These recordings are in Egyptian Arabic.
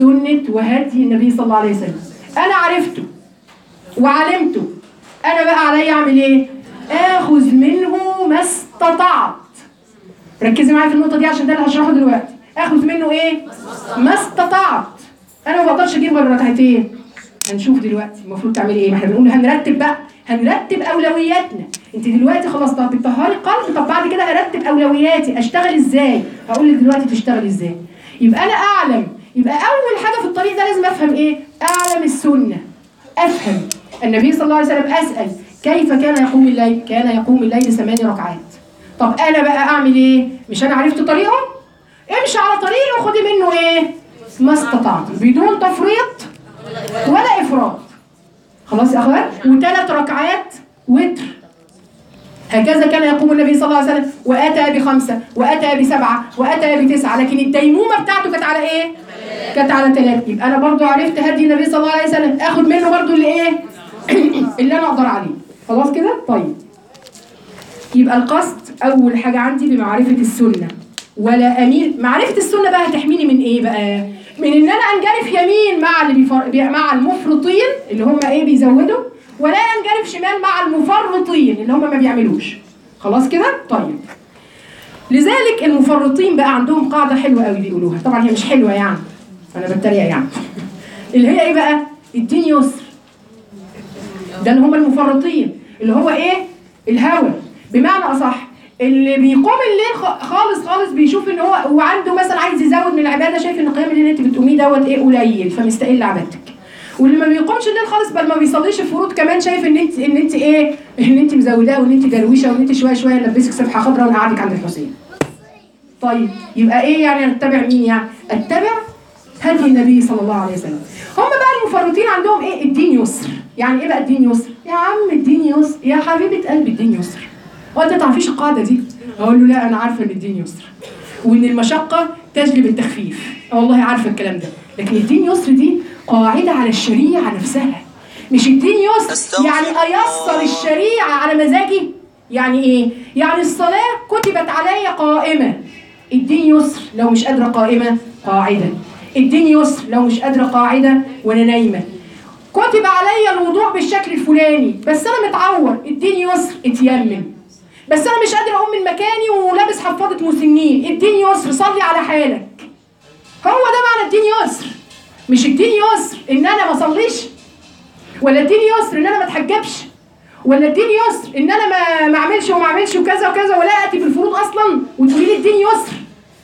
سنة وهدي النبي صلى الله عليه وسلم أنا عرفته وعلمته أنا بقى علي أعمل إيه؟ آخذ منه ما استطعت ركزي معايا في النقطة دي عشان ده اللي هشرحه دلوقتي آخذ منه إيه؟ ما استطعت أنا ما بقدرش أجيب غير ركعتين هنشوف دلوقتي المفروض تعملي إيه؟ ما إحنا بنقول هنرتب بقى هنرتب أولوياتنا أنت دلوقتي خلاص طب بتطهري قلب طب بعد كده هرتب أولوياتي أشتغل إزاي؟ هقول لك دلوقتي تشتغلي إزاي؟ يبقى أنا أعلم يبقى أول حاجة في الطريق ده لازم أفهم إيه؟ أعلم السنة أفهم النبي صلى الله عليه وسلم أسأل كيف كان يقوم الليل؟ كان يقوم الليل ثمان ركعات طب أنا بقى أعمل إيه؟ مش أنا عرفت طريقه؟ امشي على طريقه وخدي منه إيه؟ ما استطعت بدون تفريط ولا إفراط خلاص يا أخوات؟ وثلاث ركعات وتر هكذا كان يقوم النبي صلى الله عليه وسلم واتى بخمسه واتى بسبعه واتى بتسعه لكن الديمومه بتاعته كانت على ايه؟ كانت على ثلاثه يبقى انا برضو عرفت هدي النبي صلى الله عليه وسلم اخد منه برضو اللي ايه؟ اللي انا اقدر عليه خلاص كده؟ طيب يبقى القصد اول حاجه عندي بمعرفه السنه ولا اميل معرفه السنه بقى هتحميني من ايه بقى؟ من ان انا انجرف يمين مع اللي بيفر... بي- مع المفرطين اللي هم ايه بيزودوا ولا انجرف شمال مع المفرطين اللي هم ما بيعملوش خلاص كده طيب لذلك المفرطين بقى عندهم قاعده حلوه قوي بيقولوها طبعا هي مش حلوه يعني انا بتريق يعني اللي هي ايه بقى الدين يسر ده اللي هم المفرطين اللي هو ايه الهوى بمعنى اصح اللي بيقوم الليل خ- خالص خالص بيشوف ان هو هو عنده مثلا عايز يزود من العباده شايف ان قيام الليل انت بتقوميه دوت ايه قليل فمستقل عبادتك واللي ما بيقومش الليل خالص بل ما بيصليش الفروض كمان شايف ان انت ان انت ايه ان انت مزوداه وان انت درويشه وان انت شويه شويه نلبسك سبحه خضراء ونقعدك عند الحسين طيب يبقى ايه يعني اتبع مين يعني اتبع هدي النبي صلى الله عليه وسلم هم بقى المفرطين عندهم ايه الدين يسر يعني ايه بقى الدين يسر يا عم الدين يسر يا حبيبه قلبي الدين يسر هو انت تعرفيش القاعده دي اقول له لا انا عارفه ان الدين يسر وان المشقه تجلب التخفيف آه والله عارفه الكلام ده لكن الدين يسر دي قاعده على الشريعه نفسها مش الدين يسر يعني ايسر الشريعه على مزاجي يعني ايه يعني الصلاه كتبت علي قائمه الدين يسر لو مش قادره قائمه قاعده الدين يسر لو مش قادره قاعده وانا نايمه كتب عليا الوضوء بالشكل الفلاني بس انا متعور الدين يسر اتيمم بس انا مش قادره اقوم من مكاني ولابس حفاضه مسنين الدين يسر صلي على حالك هو ده معنى الدين يسر مش الدين يسر ان انا ما اصليش ولا الدين يسر ان انا ما اتحجبش ولا الدين يسر ان انا ما ما اعملش وما اعملش وكذا وكذا ولا اتي بالفروض اصلا وتقولي لي الدين يسر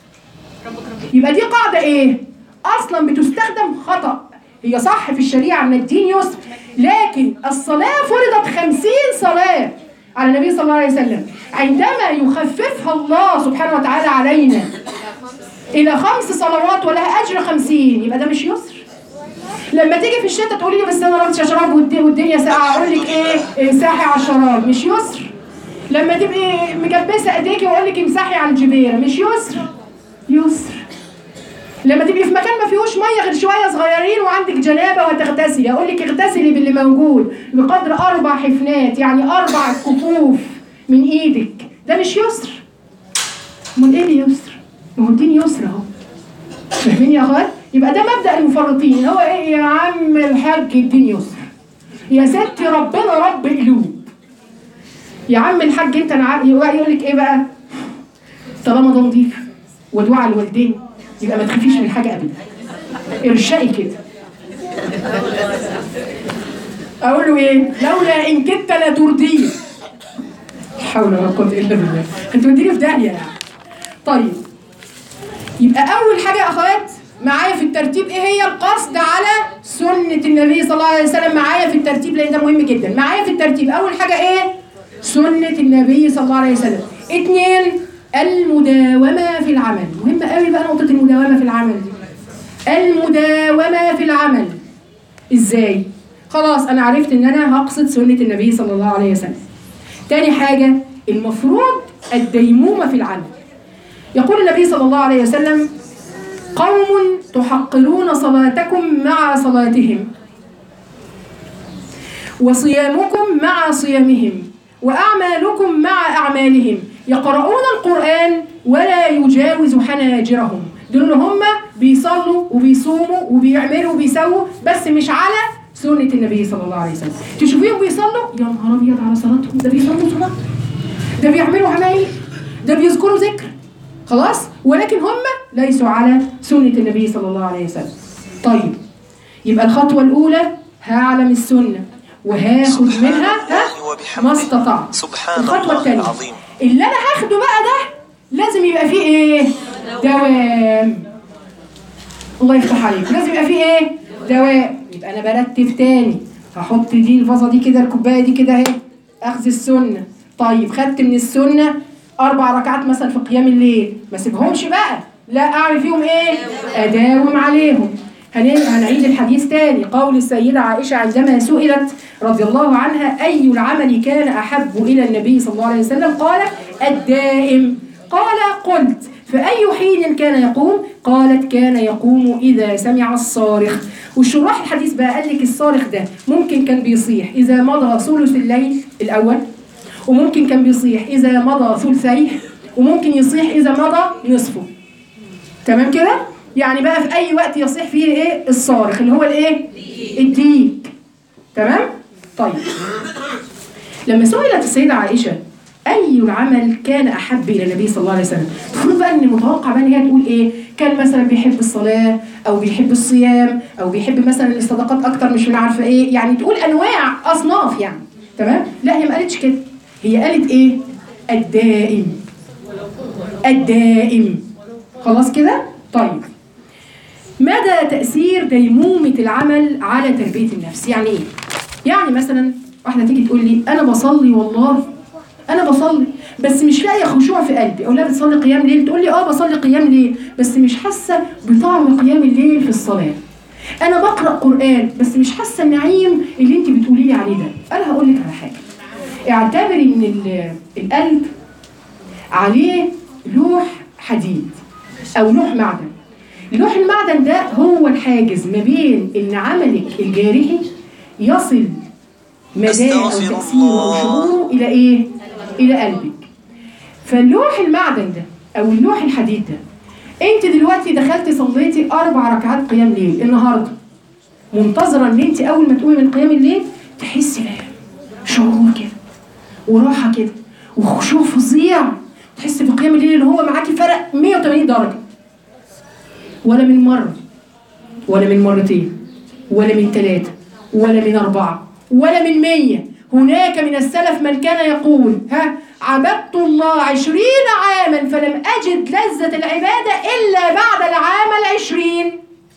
يبقى دي قاعده ايه اصلا بتستخدم خطا هي صح في الشريعه ان الدين يسر لكن الصلاه فرضت خمسين صلاه على النبي صلى الله عليه وسلم عندما يخففها الله سبحانه وتعالى علينا الى خمس صلوات ولها اجر خمسين يبقى ده مش يسر لما تيجي في الشتاء تقولي لي بس انا رابطه شراب والد- والدنيا ساقعه اقول لك ايه امسحي على الشراب مش يسر لما تبقي مجبسه ايديكي واقول لك امسحي على الجبيره مش يسر يسر لما تبقي في مكان ما فيهوش ميه غير شويه صغيرين وعندك جنابه وتغتسلي اقول لك اغتسلي باللي موجود بقدر اربع حفنات يعني اربع كفوف من ايدك ده مش يسر امال ايه اللي يسر؟ ما هو الدين يسر اهو فاهمين يا اخوات؟ يبقى ده مبدا المفرطين هو ايه يا عم الحاج الدين يسر يا ستي ربنا رب قلوب يا عم الحاج انت انا عارف يقول لك ايه بقى؟ طالما ده نضيف ودعاء الوالدين يبقى ما تخافيش من حاجه ابدا ارشقي كده اقول له ايه لولا ان كدت لترديه لا حول ولا قوه الا بالله انت وديني في داهيه يعني طيب يبقى اول حاجه يا اخوات معايا في الترتيب ايه هي القصد على سنه النبي صلى الله عليه وسلم معايا في الترتيب لان ده مهم جدا معايا في الترتيب اول حاجه ايه سنه النبي صلى الله عليه وسلم اتنين المداومه في العمل مهمه قوي بقى نقطه المداومه في العمل دي المداومه في العمل ازاي خلاص انا عرفت ان انا هقصد سنه النبي صلى الله عليه وسلم تاني حاجه المفروض الديمومه في العمل يقول النبي صلى الله عليه وسلم قوم تحقرون صلاتكم مع صلاتهم وصيامكم مع صيامهم وأعمالكم مع أعمالهم يقرؤون القرآن ولا يجاوز حناجرهم دول اللي هم بيصلوا وبيصوموا وبيعملوا وبيسووا بس مش على سنة النبي صلى الله عليه وسلم تشوفيهم بيصلوا يا نهار أبيض على صلاتهم ده بيصلوا صلاة ده بيعملوا عمايل ده بيذكروا ذكر خلاص ولكن هم ليسوا على سنة النبي صلى الله عليه وسلم طيب يبقى الخطوة الأولى هعلم السنة وهاخد منها ها ما استطعت سبحان الخطوة الله الثانية العظيم اللي أنا هاخده بقى ده لازم يبقى فيه إيه؟ دوام الله يفتح عليك لازم يبقى فيه إيه؟ دوام يبقى أنا برتب تاني هحط دي الفازة دي كده الكوباية دي كده أهي أخذ السنة طيب خدت من السنة أربع ركعات مثلا في قيام الليل ما سيبهمش بقى لا أعمل فيهم إيه؟ أداوم عليهم هن- هنعيد الحديث تاني قول السيدة عائشة عندما سئلت رضي الله عنها أي العمل كان أحب إلى النبي صلى الله عليه وسلم قال الدائم قال قلت فأي حين كان يقوم قالت كان يقوم إذا سمع الصارخ والشراح الحديث بقى قال لك الصارخ ده ممكن كان بيصيح إذا مضى ثلث الليل الأول وممكن كان بيصيح إذا مضى ثلثيه وممكن يصيح إذا مضى نصفه تمام كده يعني بقى في اي وقت يصيح فيه ايه الصارخ اللي هو الايه الديك تمام طيب لما سئلت السيده عائشه اي العمل كان احب الى النبي صلى الله عليه وسلم المفروض بقى ان متوقع بقى ان هي تقول ايه كان مثلا بيحب الصلاه او بيحب الصيام او بيحب مثلا الصدقات اكتر مش من عارفه ايه يعني تقول انواع اصناف يعني تمام لا هي ما قالتش كده هي قالت ايه الدائم الدائم خلاص كده طيب مدى تأثير ديمومة العمل على تربية النفس يعني ايه يعني مثلا واحدة تيجي تقول لي انا بصلي والله انا بصلي بس مش لاقيه خشوع في قلبي اقول لها بتصلي قيام ليل تقول لي اه بصلي قيام ليل بس مش حاسه بطعم قيام الليل في الصلاه انا بقرا قران بس مش حاسه النعيم اللي انت بتقولي لي عليه ده انا هقول لك على حاجه اعتبري ان ال- القلب عليه لوح حديد او لوح معدن لوح المعدن ده هو الحاجز ما بين ان عملك الجارحي يصل مداه او أستغفر تاثيره او الله. شعوره الى ايه الى قلبك فاللوح المعدن ده او اللوح الحديد ده انت دلوقتي دخلتي صليتي اربع ركعات قيام ليل النهارده منتظره ان انت اول ما تقومي من قيام الليل تحسي بقى شعور كده وراحه كده وخشوع فظيع تحسي بقيام الليل اللي هو معاكي فرق 180 درجه ولا من مره ولا من مرتين ولا من ثلاثه ولا من اربعه ولا من مية هناك من السلف من كان يقول ها عبدت الله عشرين عاما فلم أجد لذة العبادة إلا بعد العام العشرين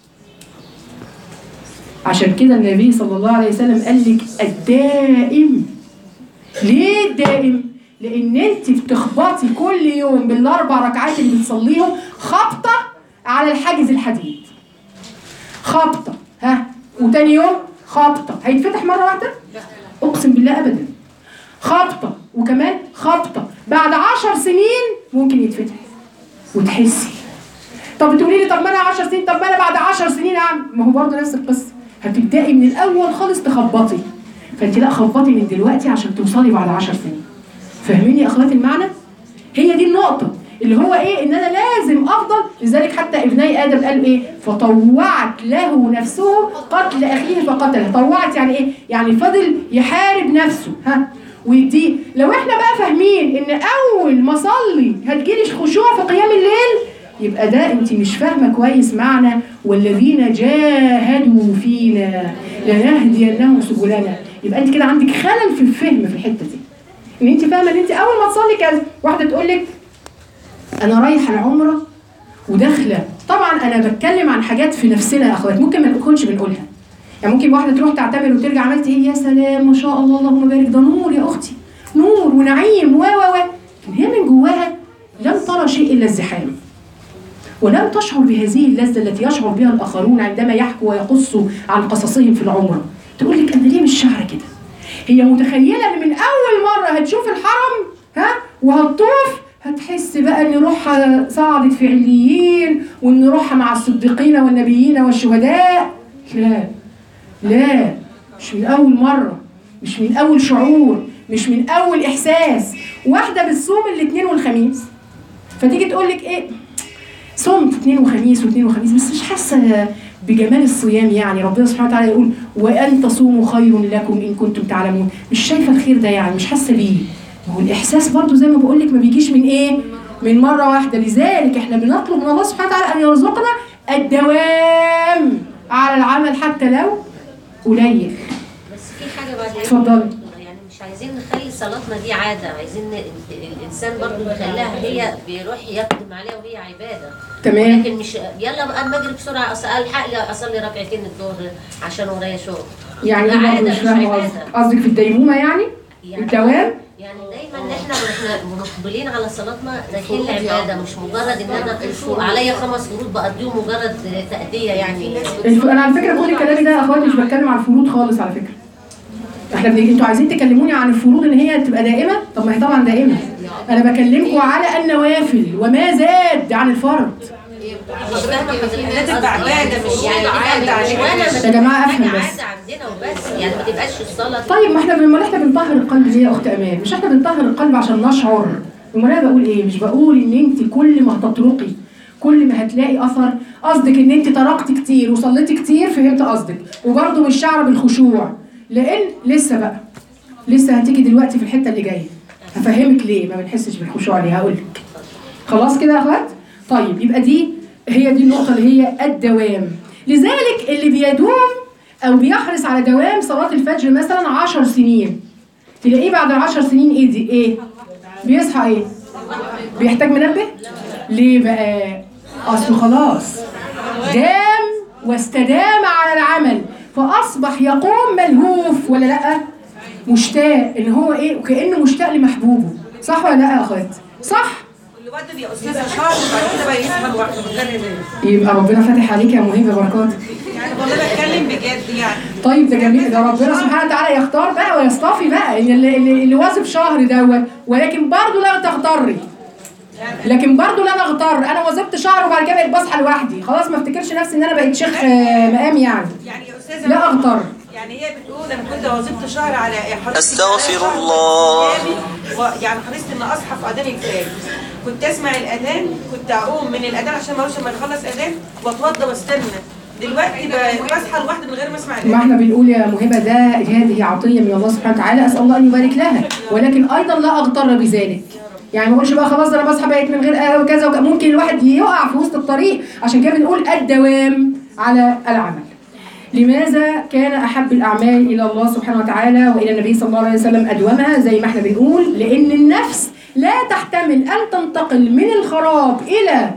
عشان كده النبي صلى الله عليه وسلم قال لك الدائم ليه الدائم؟ لأن أنت بتخبطي كل يوم بالأربع ركعات اللي بتصليهم خبطة على الحاجز الحديد خبطة ها وتاني يوم خبطة هيتفتح مرة واحدة؟ أقسم بالله أبدا خبطة وكمان خبطة بعد عشر سنين ممكن يتفتح وتحسي طب تقولي لي طب ما انا 10 سنين طب ما انا بعد 10 سنين اعمل ما هو برضه نفس القصه هتبداي من الاول خالص تخبطي فانت لا خبطي من دلوقتي عشان توصلي بعد 10 سنين فاهميني يا اخواتي المعنى هي دي النقطه اللي هو ايه ان انا لازم افضل لذلك حتى ابني ادم قال ايه فطوعت له نفسه قتل اخيه فقتله طوعت يعني ايه يعني فضل يحارب نفسه ها ودي لو احنا بقى فاهمين ان اول ما اصلي هتجيلي خشوع في قيام الليل يبقى ده انت مش فاهمه كويس معنى والذين جاهدوا فينا لنهدينهم سبلنا يبقى انت كده عندك خلل في الفهم في الحته دي ان انت فاهمه ان انت اول ما تصلي كذا واحده تقول لك انا رايحه العمره وداخله طبعا انا بتكلم عن حاجات في نفسنا يا اخوات ممكن ما نكونش بنقولها يعني ممكن واحده تروح تعتمر وترجع عملت ايه يا سلام ما شاء الله اللهم بارك ده نور يا اختي نور ونعيم و و و لكن هي من جواها لم ترى شيء الا الزحام ولم تشعر بهذه اللذة التي يشعر بها الآخرون عندما يحكوا ويقصوا عن قصصهم في العمرة تقول لك أنا ليه مش شعر كده هي متخيلة إن من أول مرة هتشوف الحرم ها وهتطوف هتحس بقى إن روحها صعدت في عليين وإن روحها مع الصديقين والنبيين والشهداء لا لا مش من أول مرة مش من أول شعور مش من أول إحساس واحدة بتصوم الاثنين والخميس فتيجي تقول لك إيه صمت اثنين وخميس واثنين وخميس بس مش حاسه بجمال الصيام يعني ربنا سبحانه وتعالى يقول وان تصوموا خير لكم ان كنتم تعلمون مش شايفه الخير ده يعني مش حاسه بيه هو الاحساس برضو زي ما بقول لك ما بيجيش من ايه من مره واحده لذلك احنا بنطلب من الله سبحانه وتعالى ان يرزقنا الدوام على العمل حتى لو قليل بس في حاجه بعد إيه؟ اتفضلي. يعني مش عايزين نخلي صلاتنا دي عاده عايزين ن- الانسان برضو يخليها هي بيروح يقدم عليها وهي عباده تمام لكن مش يلا بقى اما اجري بسرعه أص- الحق لي اصلي ركعتين الظهر عشان ورايا شغل يعني ده ايه برضه عادة مش مش فاهمه عبادة. قصدك قصدك في الديمومه يعني يعني الدوام يعني دايما ان احنا واحنا مقبلين على صلاتنا رايحين العباده مش مجرد ان انا عليا خمس فروض بقضيهم مجرد تاديه يعني الف... انا على فكره كل كلامي ده يا اخواتي مش بتكلم عن الفروض خالص على فكره احنا بن... انتوا عايزين تكلموني عن الفروض ان هي تبقى دائمه طب ما هي طبعا دائمه انا بكلمكم على النوافل وما زاد عن الفرض مش فاهمه حضرتك لازم تبقى عبادة، مش يعني عادة تبقى عليك. مش وانا يا جماعة أفهم حاجة بس. عاده عندنا وبس يعني ما تبقاش الصلاه طيب ما احنا امال احنا بنطهر القلب ليه يا اخت امان مش احنا بنطهر القلب عشان نشعر امال انا بقول ايه مش بقول ان انت كل ما هتطرقي كل ما هتلاقي اثر قصدك ان انت طرقتي كتير وصليتي كتير فهمت قصدك وبرده مش شعر بالخشوع لان لسه بقى لسه هتيجي دلوقتي في الحته اللي جايه هفهمك ليه ما بنحسش بالخشوع ليه هقول لك خلاص كده يا اخوات طيب يبقى دي هي دي النقطه اللي هي الدوام لذلك اللي بيدوم او بيحرص على دوام صلاه الفجر مثلا 10 سنين تلاقيه بعد العشر سنين ايه دي ايه بيصحى ايه بيحتاج منبه ليه بقى اصله خلاص دام واستدام على العمل فاصبح يقوم ملهوف ولا لا مشتاق ان هو ايه وكانه مشتاق لمحبوبه صح ولا لا يا اخوات صح اللي بدل يا استاذه شهر وبعد كده بقى يسمع لوحده من غير ناس. يبقى ربنا فاتح عليك يا مهيبه بركات يعني والله بتكلم بجد يعني طيب ده جميل ده ربنا سبحانه وتعالى يختار بقى ويصطفي بقى ان اللي, اللي, اللي واظب شهر دوت ولكن برضه لا تغتري لكن برضه لا نغتر انا وظبت شهر وبعد كده بقيت بصحى لوحدي خلاص ما افتكرش نفسي ان انا بقيت شيخ آه، مقام يعني يعني يا استاذه لا اغتر يعني هي بتقول انا كنت وظبت شهر على حريصة أستغفر إن أنا الله. أصحى في كتابي، و- يعني حريصت ان اصحى في اذان الكتاب كنت اسمع الاذان كنت اقوم من الاذان عشان ما اروحش لما نخلص اذان واتوضى واستنى دلوقتي ب- بصحى لوحدي من غير ما اسمع ما الاذان احنا بنقول يا مهبه ده هذه عطيه من الله سبحانه وتعالى اسال الله ان يبارك لها ولكن ايضا لا اغتر بذلك يعني ما اقولش بقى خلاص ده انا بصحى بقيت من غير آه وكذا وكذا ممكن الواحد يقع في وسط الطريق عشان كده بنقول الدوام على العمل لماذا كان احب الاعمال الى الله سبحانه وتعالى والى النبي صلى الله عليه وسلم ادومها زي ما احنا بنقول لان النفس لا تحتمل ان تنتقل من الخراب الى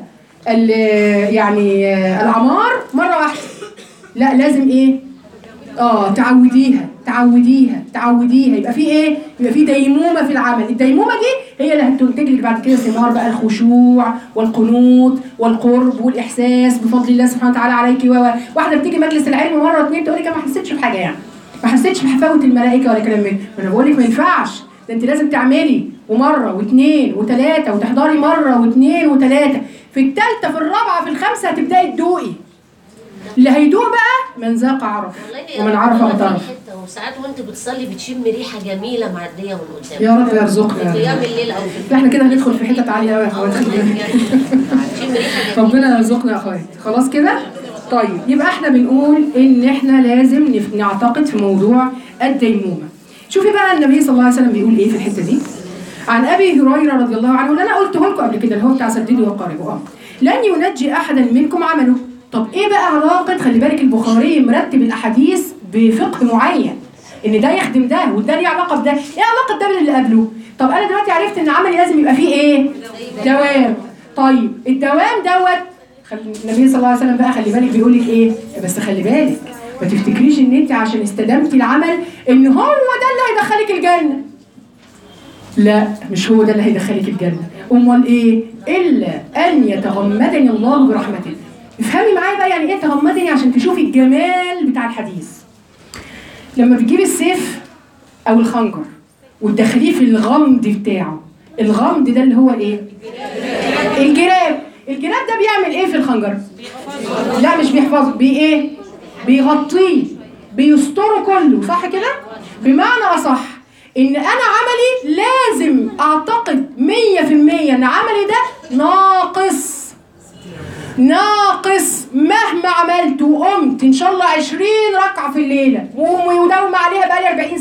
ال- يعني آه، العمار مره واحده لا لازم ايه اه تعوديها تعوديها تعوديها يبقى في ايه يبقى في ديمومه في العمل الديمومه دي هي اللي هتنتج لك بعد كده ثمار بقى الخشوع والقنوط والقرب والاحساس بفضل الله سبحانه وتعالى عليك و و- واحده بتيجي مجلس العلم مره اتنين تقول لك أنا ما حسيتش بحاجه يعني ما حسيتش بحفاوه الملائكه ولا كلام من ما انا بقول لك ما ينفعش ده انت لازم تعملي ومره واثنين وثلاثه وتحضري مره واثنين وثلاثه في الثالثه في الرابعه في الخامسه هتبداي تدوقي اللي هيدوق بقى من ذاق عرف والله ومن عرف والله في اغترف حته وساعات وانت بتصلي بتشم ريحه جميله معديه من قدام يا رب يرزقنا في قيام الليل او في لا احنا كده هندخل في حتت عاليه قوي يا أو اخوات خلي يعني بالك. تشم ريحه جميله ربنا يرزقنا يا اخوات خلاص كده طيب يبقى احنا بنقول ان احنا لازم نف- نعتقد في موضوع الديمومه شوفي بقى النبي صلى الله عليه وسلم بيقول ايه في الحته دي عن ابي هريره رضي الله عنه اللي انا قلته لكم قبل كده اللي هو بتاع سددوا وقاربوا اه لن ينجي احدا منكم عمله طب ايه بقى علاقه خلي بالك البخاري مرتب الاحاديث بفقه معين ان ده يخدم ده وده ليه علاقه بده ايه علاقه ده باللي قبله طب انا دلوقتي عرفت ان عملي لازم يبقى فيه ايه دوام طيب الدوام دوت خلي النبي صلى الله عليه وسلم بقى خلي بالك بيقول لك ايه بس خلي بالك ما تفتكريش ان انت عشان استدمتي العمل ان هو ده اللي هيدخلك الجنه لا مش هو ده اللي هيدخلك الجنة أمال إيه؟ إلا أن يتغمدني الله برحمته افهمي معايا بقى يعني إيه تغمدني عشان تشوفي الجمال بتاع الحديث لما بتجيبي السيف أو الخنجر وتدخليه في الغمد بتاعه الغمد ده اللي هو إيه؟ الجراب الجراب ده بيعمل إيه في الخنجر؟ لا مش بيحفظه بي إيه؟ بيغطيه بيستره كله صح كده؟ بمعنى أصح ان انا عملي لازم اعتقد 100% ان عملي ده ناقص ناقص مهما عملت وقمت ان شاء الله 20 ركعه في الليله ومداومه عليها بقالي 40